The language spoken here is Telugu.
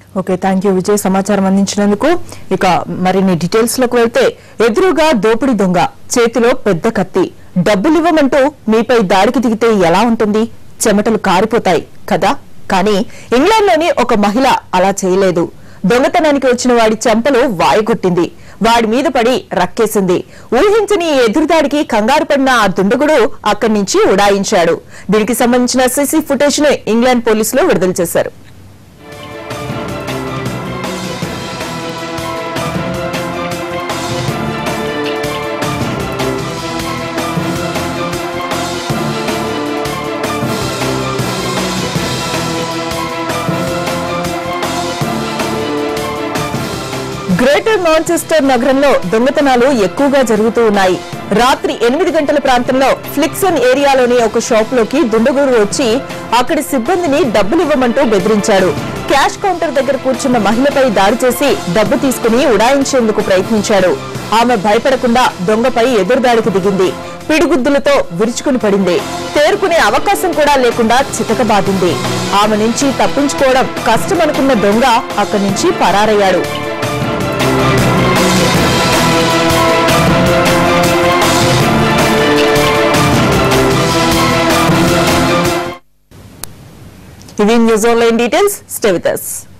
ఓకే థ్యాంక్ యూ విజయ్ సమాచారం అందించినందుకు ఇక మరిన్ని డీటెయిల్స్ లోకి వెళ్తే ఎదురుగా దోపిడి దొంగ చేతిలో పెద్ద కత్తి డబ్బులు ఇవ్వమంటూ మీపై దాడికి దిగితే ఎలా ఉంటుంది చెమటలు కారిపోతాయి కదా కానీ ఇంగ్లాండ్లోని ఒక మహిళ అలా చేయలేదు దొంగతనానికి వచ్చిన వాడి చెంపలు వాయుగొట్టింది వాడి మీద పడి రక్కేసింది ఊహించని ఈ ఎదురుదాడికి కంగారు పడిన ఆ దుండగుడు అక్కడి నుంచి ఉడాయించాడు దీనికి సంబంధించిన సీసీ ఫుటేజ్ ను ఇంగ్లాండ్ పోలీసులు విడుదల చేశారు గ్రేటర్ మాంచెస్టర్ నగరంలో దొంగతనాలు ఎక్కువగా జరుగుతూ ఉన్నాయి రాత్రి ఎనిమిది గంటల ప్రాంతంలో ఫ్లిక్సన్ ఏరియాలోని ఒక షాప్ లోకి దుండగురు వచ్చి అక్కడి సిబ్బందిని డబ్బులు ఇవ్వమంటూ బెదిరించాడు క్యాష్ కౌంటర్ దగ్గర కూర్చున్న మహిళపై దాడి చేసి డబ్బు తీసుకుని ఉడాయించేందుకు ప్రయత్నించాడు ఆమె భయపడకుండా దొంగపై ఎదురుదాడికి దిగింది పిడిగుద్దులతో విరుచుకుని పడింది తేరుకునే అవకాశం కూడా లేకుండా చితకబాదింది ఆమె నుంచి తప్పించుకోవడం కష్టమనుకున్న దొంగ అక్కడి నుంచి పరారయ్యాడు ఇవి news online details stay with us.